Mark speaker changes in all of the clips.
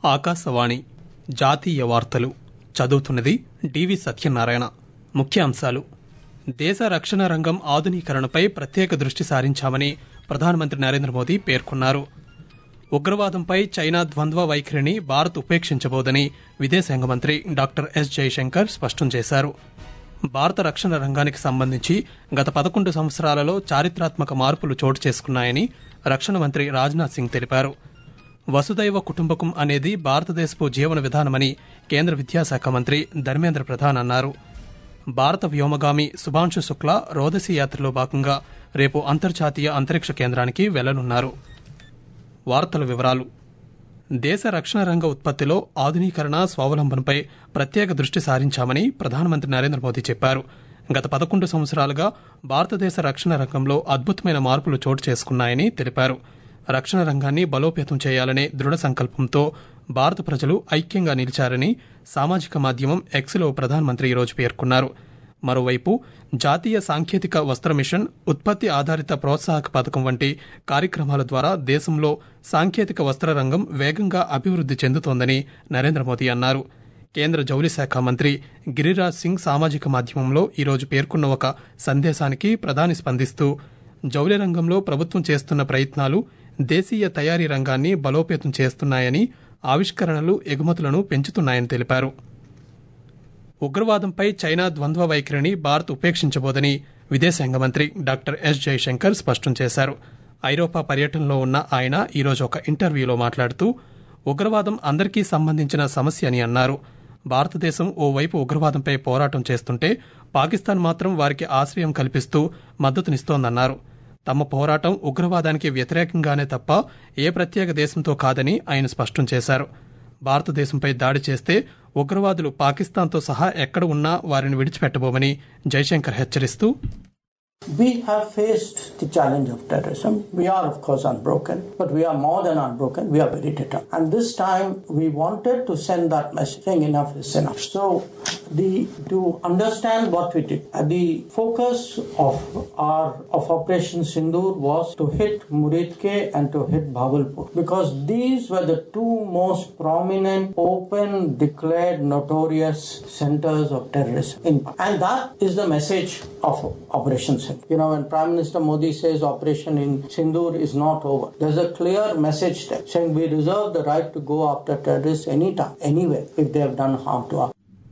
Speaker 1: ఆకాశవాణి జాతీయ వార్తలు చదువుతున్నది డివి సత్యనారాయణ ముఖ్యాంశాలు దేశ రక్షణ రంగం ఆధునీకరణపై ప్రత్యేక దృష్టి సారించామని ప్రధానమంత్రి నరేంద్ర మోదీ పేర్కొన్నారు ఉగ్రవాదంపై చైనా ద్వంద్వ వైఖరిని భారత్ ఉపేక్షించబోదని విదేశాంగ మంత్రి డాక్టర్ ఎస్ జయశంకర్ స్పష్టం చేశారు భారత రక్షణ రంగానికి సంబంధించి గత పదకొండు సంవత్సరాలలో చారిత్రాత్మక మార్పులు చోటు చేసుకున్నాయని రక్షణ మంత్రి రాజ్నాథ్ సింగ్ తెలిపారు వసుదైవ కుటుంబకం అనేది భారతదేశపు జీవన విధానమని కేంద్ర విద్యాశాఖ మంత్రి ధర్మేంద్ర ప్రధాన్ అన్నారు భారత వ్యోమగామి శుభాంశు శుక్లా రోదసి యాత్రలో భాగంగా రేపు అంతర్జాతీయ అంతరిక్ష కేంద్రానికి వెళ్లనున్నారు వార్తల వివరాలు దేశ రక్షణ రంగ ఉత్పత్తిలో ఆధునీకరణ స్వావలంబనపై ప్రత్యేక దృష్టి సారించామని ప్రధానమంత్రి నరేంద్ర మోదీ చెప్పారు గత పదకొండు సంవత్సరాలుగా భారతదేశ రక్షణ రంగంలో అద్భుతమైన మార్పులు చోటు చేసుకున్నాయని తెలిపారు రక్షణ రంగాన్ని బలోపేతం చేయాలనే దృఢ సంకల్పంతో భారత ప్రజలు ఐక్యంగా నిలిచారని సామాజిక మాధ్యమం ఎక్స్లో ప్రధానమంత్రి ఈరోజు పేర్కొన్నారు మరోవైపు జాతీయ సాంకేతిక వస్త్ర మిషన్ ఉత్పత్తి ఆధారిత ప్రోత్సాహక పథకం వంటి కార్యక్రమాల ద్వారా దేశంలో సాంకేతిక వస్త్ర రంగం వేగంగా అభివృద్ది చెందుతోందని నరేంద్ర మోదీ అన్నారు కేంద్ర జౌళి శాఖ మంత్రి గిరిరాజ్ సింగ్ సామాజిక మాధ్యమంలో ఈరోజు పేర్కొన్న ఒక సందేశానికి ప్రధాని స్పందిస్తూ జౌళి రంగంలో ప్రభుత్వం చేస్తున్న ప్రయత్నాలు దేశీయ తయారీ రంగాన్ని బలోపేతం చేస్తున్నాయని ఆవిష్కరణలు ఎగుమతులను పెంచుతున్నాయని తెలిపారు ఉగ్రవాదంపై చైనా ద్వంద్వ వైఖరిని భారత్ ఉపేక్షించబోదని విదేశాంగ మంత్రి డాక్టర్ ఎస్ జయశంకర్ స్పష్టం చేశారు ఐరోపా పర్యటనలో ఉన్న ఆయన ఈరోజు ఒక ఇంటర్వ్యూలో మాట్లాడుతూ ఉగ్రవాదం అందరికీ సంబంధించిన సమస్య అని అన్నారు భారతదేశం ఓవైపు ఉగ్రవాదంపై పోరాటం చేస్తుంటే పాకిస్తాన్ మాత్రం వారికి ఆశ్రయం కల్పిస్తూ మద్దతునిస్తోందన్నారు తమ పోరాటం ఉగ్రవాదానికి వ్యతిరేకంగానే తప్ప ఏ ప్రత్యేక దేశంతో కాదని ఆయన స్పష్టం చేశారు భారతదేశంపై దాడి చేస్తే ఉగ్రవాదులు పాకిస్తాన్తో సహా ఎక్కడ ఉన్నా వారిని విడిచిపెట్టబోమని జైశంకర్ హెచ్చరిస్తూ
Speaker 2: We have faced the challenge of terrorism. We are, of course, unbroken, but we are more than unbroken. We are very determined. And this time, we wanted to send that message saying enough is enough. So, the to understand what we did, uh, the focus of our of Operation Sindoor was to hit Muridke and to hit Bhavalpur because these were the two most prominent, open, declared, notorious centers of terrorism. In, and that is the message of Operation Sindoor. You know, when Prime Minister Modi says Operation in Sindoor is not over, there's a clear message there saying we reserve the right to go after terrorists anytime, anywhere, if they have done harm to us.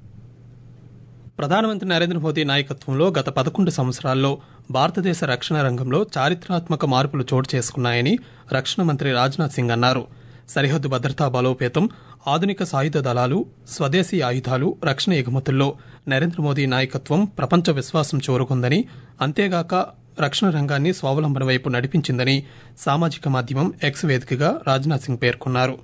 Speaker 1: ప్రధానమంత్రి నరేంద్ర మోదీ నాయకత్వంలో గత పదకొండు సంవత్సరాల్లో భారతదేశ రక్షణ రంగంలో చారిత్రాత్మక మార్పులు చోటు చేసుకున్నాయని రక్షణ మంత్రి రాజ్నాథ్ సింగ్ అన్నారు సరిహద్దు భద్రతా బలోపేతం ఆధునిక సాయుధ దళాలు స్వదేశీ ఆయుధాలు రక్షణ ఎగుమతుల్లో నరేంద్ర మోదీ నాయకత్వం ప్రపంచ విశ్వాసం చూరుకుందని అంతేగాక రక్షణ రంగాన్ని స్వావలంబన వైపు నడిపించిందని సామాజిక మాధ్యమం ఎక్స్ వేదికగా రాజ్నాథ్ సింగ్ పేర్కొన్నారు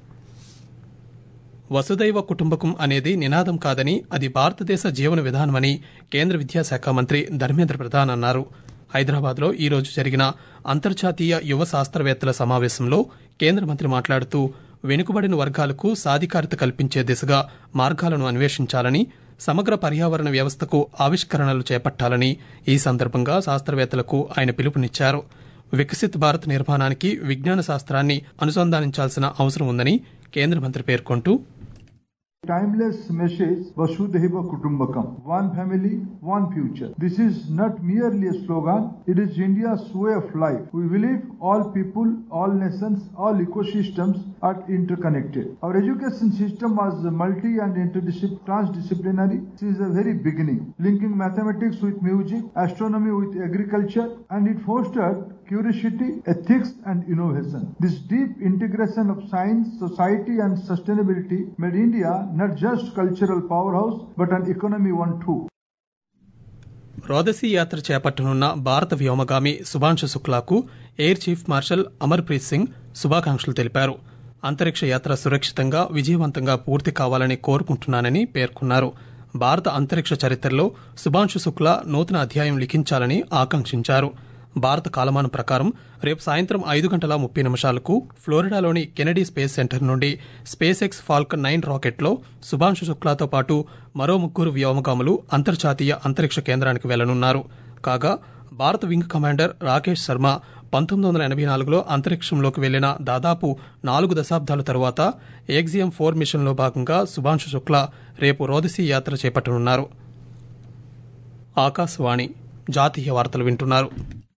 Speaker 1: వసుదైవ కుటుంబకం అనేది నినాదం కాదని అది భారతదేశ జీవన విధానమని కేంద్ర విద్యాశాఖ మంత్రి ధర్మేంద్ర ప్రధాన్ అన్నారు హైదరాబాద్లో ఈ రోజు జరిగిన అంతర్జాతీయ యువ శాస్త్రవేత్తల సమావేశంలో కేంద్ర మంత్రి మాట్లాడుతూ వెనుకబడిన వర్గాలకు సాధికారత కల్పించే దిశగా మార్గాలను అన్వేషించాలని సమగ్ర పర్యావరణ వ్యవస్థకు ఆవిష్కరణలు చేపట్టాలని ఈ సందర్భంగా శాస్త్రవేత్తలకు ఆయన పిలుపునిచ్చారు వికసిత్ భారత్ నిర్మాణానికి విజ్ఞాన శాస్త్రాన్ని అనుసంధానించాల్సిన అవసరం ఉందని కేంద్ర మంత్రి పేర్కొంటూ
Speaker 3: timeless message Vasudhaiva Kutumbakam. One family, one future. This is not merely a slogan, it is India's way of life. We believe all people, all nations, all ecosystems are interconnected. Our education system was multi and interdisciplinary, transdisciplinary since the very beginning, linking mathematics with music, astronomy with agriculture, and it fostered curiosity, ethics, and innovation. This deep integration of science, society, and sustainability made India not just cultural powerhouse, but an economy one too.
Speaker 1: రోదసీ యాత్ర చేపట్టనున్న భారత వ్యోమగామి శుభాంశు శుక్లాకు air chief marshal Amarpreet Singh శుభాకాంక్షలు తెలిపారు అంతరిక్ష యాత్ర సురక్షితంగా విజయవంతంగా పూర్తి కావాలని కోరుకుంటున్నానని పేర్కొన్నారు భారత అంతరిక్ష చరిత్రలో శుభాంశు శుక్లా నూతన అధ్యాయం లిఖించాలని ఆకాంక్షించారు భారత కాలమానం ప్రకారం రేపు సాయంత్రం ఐదు గంటల ముప్పై నిమిషాలకు ఫ్లోరిడాలోని కెనడీ స్పేస్ సెంటర్ నుండి స్పేస్ ఎక్స్ ఫాల్కన్ నైన్ రాకెట్లో శుభాంశు శుక్లాతో పాటు మరో ముగ్గురు వ్యోమగాములు అంతర్జాతీయ అంతరిక్ష కేంద్రానికి వెళ్లనున్నారు కాగా భారత వింగ్ కమాండర్ రాకేష్ శర్మ పంతొమ్మిది వందల ఎనభై నాలుగులో అంతరిక్షంలోకి వెళ్లిన దాదాపు నాలుగు దశాబ్దాల తరువాత ఏక్జిఎం ఫోర్ మిషన్లో భాగంగా శుభాంశు శుక్లా రేపు రోదసీ యాత్ర చేపట్టనున్నారు ఆకాశవాణి జాతీయ వార్తలు వింటున్నారు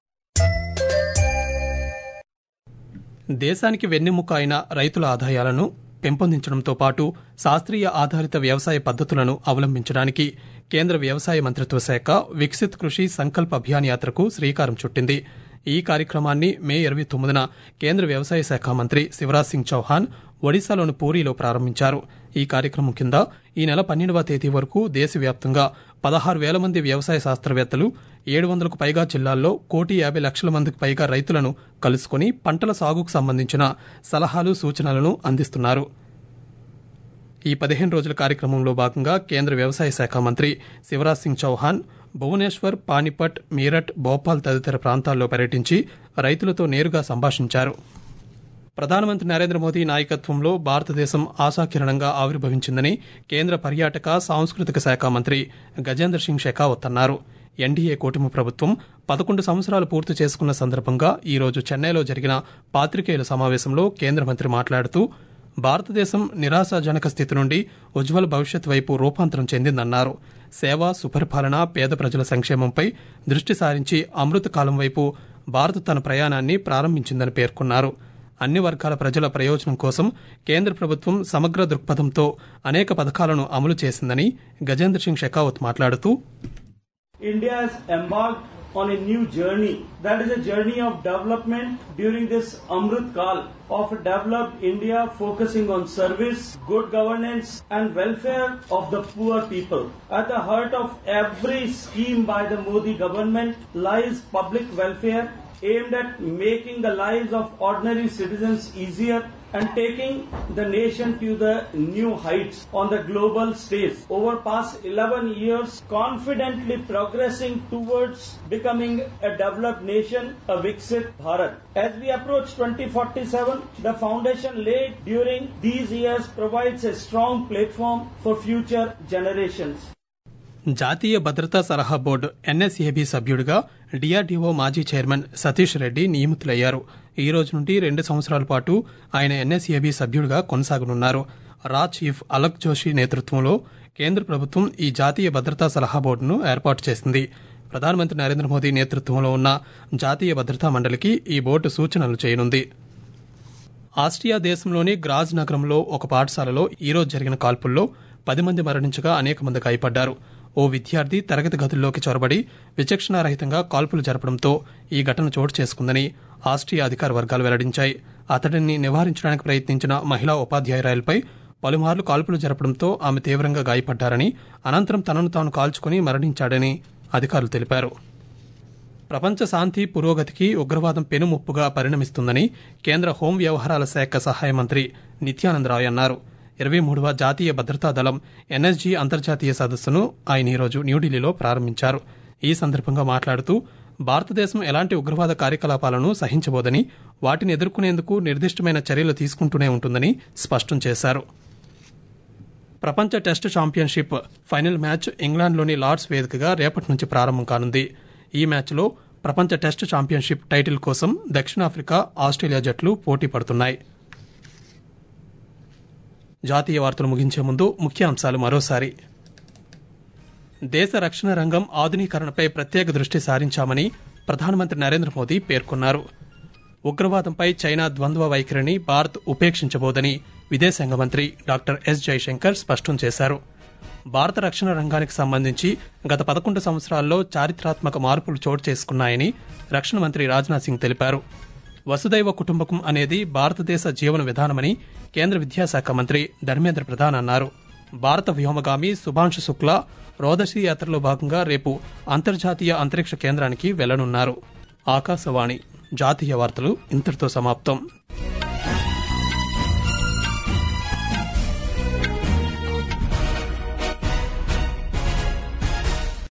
Speaker 1: దేశానికి వెన్నెముక అయిన రైతుల ఆదాయాలను పెంపొందించడంతో పాటు శాస్త్రీయ ఆధారిత వ్యవసాయ పద్ధతులను అవలంబించడానికి కేంద్ర వ్యవసాయ మంత్రిత్వ శాఖ వికసిత్ కృషి సంకల్ప్ అభియాన్ యాత్రకు శ్రీకారం చుట్టింది ఈ కార్యక్రమాన్ని మే ఇరవై తొమ్మిదిన కేంద్ర వ్యవసాయ శాఖ మంత్రి శివరాజ్ సింగ్ చౌహాన్ ఒడిశాలోని పూరీలో ప్రారంభించారు ఈ కార్యక్రమం కింద ఈ నెల పన్నెండవ తేదీ వరకు దేశవ్యాప్తంగా పదహారు వేల మంది వ్యవసాయ శాస్త్రవేత్తలు ఏడు వందలకు పైగా జిల్లాల్లో కోటి యాభై లక్షల మందికి పైగా రైతులను కలుసుకుని పంటల సాగుకు సంబంధించిన సలహాలు సూచనలను అందిస్తున్నారు ఈ పదిహేను రోజుల కార్యక్రమంలో భాగంగా కేంద్ర వ్యవసాయ శాఖ మంత్రి శివరాజ్ సింగ్ చౌహాన్ భువనేశ్వర్ పానిపట్ మీరట్ భోపాల్ తదితర ప్రాంతాల్లో పర్యటించి రైతులతో నేరుగా సంభాషించారు ప్రధానమంత్రి నరేంద్ర మోదీ నాయకత్వంలో భారతదేశం ఆశాకిరణంగా ఆవిర్భవించిందని కేంద్ర పర్యాటక సాంస్కృతిక శాఖ మంత్రి గజేంద్ర సింగ్ షెకావత్ అన్నారు ఎన్డీఏ కూటమి ప్రభుత్వం పదకొండు సంవత్సరాలు పూర్తి చేసుకున్న సందర్భంగా ఈ రోజు చెన్నైలో జరిగిన పాత్రికేయుల సమావేశంలో కేంద్ర మంత్రి మాట్లాడుతూ భారతదేశం నిరాశాజనక స్థితి నుండి ఉజ్వల భవిష్యత్ వైపు రూపాంతరం చెందిందన్నారు సేవ సుపరిపాలన పేద ప్రజల సంక్షేమంపై దృష్టి సారించి అమృత కాలం వైపు భారత్ తన ప్రయాణాన్ని ప్రారంభించిందని పేర్కొన్నారు అన్ని వర్గాల ప్రజల ప్రయోజనం కోసం కేంద్ర ప్రభుత్వం సమగ్ర దృక్పథంతో అనేక పథకాలను అమలు చేసిందని గజేంద్ర సింగ్ షెకావత్ మాట్లాడుతూ
Speaker 4: India has embarked on a new journey. That is a journey of development during this Amrit Kal of a developed India focusing on service, good governance and welfare of the poor people. At the heart of every scheme by the Modi government lies public welfare aimed at making the lives of ordinary citizens easier and taking the nation to the new heights on the global stage. Over past 11 years, confidently progressing towards becoming a developed nation, a Viksit Bharat. As we approach 2047, the foundation laid during these years provides a strong platform for future generations.
Speaker 1: జాతీయ భద్రతా సలహా board ఎన్ఎస్ఏబి సభ్యుడిగా DRDO మాజీ chairman Satish Reddy నియమితులయ్యారు ఈ రోజు నుండి రెండు సంవత్సరాల పాటు ఆయన ఎన్ఎస్ఏబి సభ్యుడిగా కొనసాగనున్నారు రా చీఫ్ అలక్ జోషి నేతృత్వంలో కేంద్ర ప్రభుత్వం ఈ జాతీయ భద్రతా సలహా బోర్డును ఏర్పాటు చేసింది ప్రధానమంత్రి నరేంద్ర మోదీ నేతృత్వంలో ఉన్న జాతీయ భద్రతా మండలికి ఈ బోర్డు సూచనలు చేయనుంది ఆస్ట్రియా దేశంలోని గ్రాజ్ నగరంలో ఒక పాఠశాలలో ఈరోజు జరిగిన కాల్పుల్లో పది మంది మరణించగా అనేక మంది గాయపడ్డారు ఓ విద్యార్థి తరగతి గదుల్లోకి చొరబడి విచక్షణారహితంగా కాల్పులు జరపడంతో ఈ ఘటన చోటు చేసుకుందని ఆస్ట్రియా అధికార వర్గాలు వెల్లడించాయి అతడిని నివారించడానికి ప్రయత్నించిన మహిళా ఉపాధ్యాయురాలపై పలుమార్లు కాల్పులు జరపడంతో ఆమె తీవ్రంగా గాయపడ్డారని అనంతరం తనను తాను కాల్చుకుని మరణించాడని అధికారులు తెలిపారు ప్రపంచ శాంతి పురోగతికి ఉగ్రవాదం పెనుముప్పుగా పరిణమిస్తుందని కేంద్ర హోం వ్యవహారాల శాఖ సహాయ మంత్రి నిత్యానంద్ రాయ్ అన్నారు ఇరవై మూడవ జాతీయ భద్రతా దళం ఎన్ఎస్జీ అంతర్జాతీయ సదస్సును ఆయన ఈరోజు న్యూఢిల్లీలో ప్రారంభించారు ఈ సందర్భంగా మాట్లాడుతూ భారతదేశం ఎలాంటి ఉగ్రవాద కార్యకలాపాలను సహించబోదని వాటిని ఎదుర్కొనేందుకు నిర్దిష్టమైన చర్యలు తీసుకుంటూనే ఉంటుందని స్పష్టం చేశారు ప్రపంచ టెస్ట్ ఛాంపియన్షిప్ ఫైనల్ మ్యాచ్ ఇంగ్లాండ్లోని లార్డ్స్ వేదికగా రేపటి నుంచి ప్రారంభం కానుంది ఈ మ్యాచ్లో ప్రపంచ టెస్ట్ ఛాంపియన్షిప్ టైటిల్ కోసం దక్షిణాఫ్రికా ఆస్ట్రేలియా జట్లు పోటీ పడుతున్నాయి జాతీయ వార్తలు ముగించే ముందు ముఖ్యాంశాలు మరోసారి దేశ రక్షణ రంగం ఆధునీకరణపై ప్రత్యేక దృష్టి సారించామని ప్రధానమంత్రి నరేంద్ర మోదీ పేర్కొన్నారు ఉగ్రవాదంపై చైనా ద్వంద్వ వైఖరిని భారత్ ఉపేక్షించబోదని విదేశాంగ మంత్రి డాక్టర్ ఎస్ జైశంకర్ స్పష్టం చేశారు భారత రక్షణ రంగానికి సంబంధించి గత పదకొండు సంవత్సరాల్లో చారిత్రాత్మక మార్పులు చోటు చేసుకున్నాయని రక్షణ మంత్రి రాజ్నాథ్ సింగ్ తెలిపారు వసుదైవ కుటుంబకం అనేది భారతదేశ జీవన విధానమని కేంద్ర విద్యాశాఖ మంత్రి ధర్మేంద్ర ప్రధాన్ అన్నారు భారత వ్యోమగామి సుభాంశు శుక్లా రోదశీ యాత్రలో భాగంగా రేపు అంతర్జాతీయ అంతరిక్ష కేంద్రానికి వెళ్లనున్నారు ఆకాశవాణి జాతీయ వార్తలు ఇంతటితో సమాప్తం